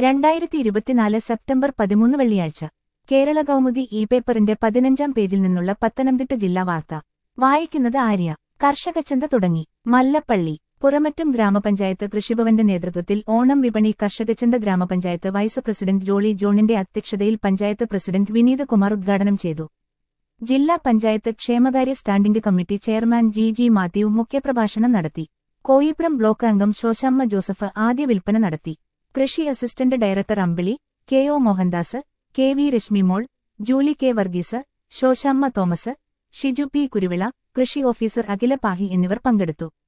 രണ്ടായിരത്തി ഇരുപത്തിനാല് സെപ്റ്റംബർ പതിമൂന്ന് വെള്ളിയാഴ്ച കേരള കൗമുദി ഇ പേപ്പറിന്റെ പതിനഞ്ചാം പേജിൽ നിന്നുള്ള പത്തനംതിട്ട ജില്ലാ വാർത്ത വായിക്കുന്നത് ആര്യ കർഷകച്ചന്ത തുടങ്ങി മല്ലപ്പള്ളി പുറമറ്റം ഗ്രാമപഞ്ചായത്ത് കൃഷിഭവന്റെ നേതൃത്വത്തിൽ ഓണം വിപണി കർഷകച്ചന്ത ഗ്രാമപഞ്ചായത്ത് വൈസ് പ്രസിഡന്റ് ജോളി ജോണിന്റെ അധ്യക്ഷതയിൽ പഞ്ചായത്ത് പ്രസിഡന്റ് വിനീത് കുമാർ ഉദ്ഘാടനം ചെയ്തു ജില്ലാ പഞ്ചായത്ത് ക്ഷേമകാര്യ standing committee chairman G G Mathew മുഖ്യപ്രഭാഷണം നടത്തി കോയിപ്രം ബ്ലോക്ക് അംഗം ശോശാമ്മ ജോസഫ് ആദ്യ വിൽപ്പന നടത്തി കൃഷി assistant director Ambili K O Mohandas K V Reshmimol Julie K Varghese Sosamma Thomas Shiju P Kuruvila കൃഷി ഓഫീസർ അഖില പാഹി എന്നിവർ പങ്കെടുത്തു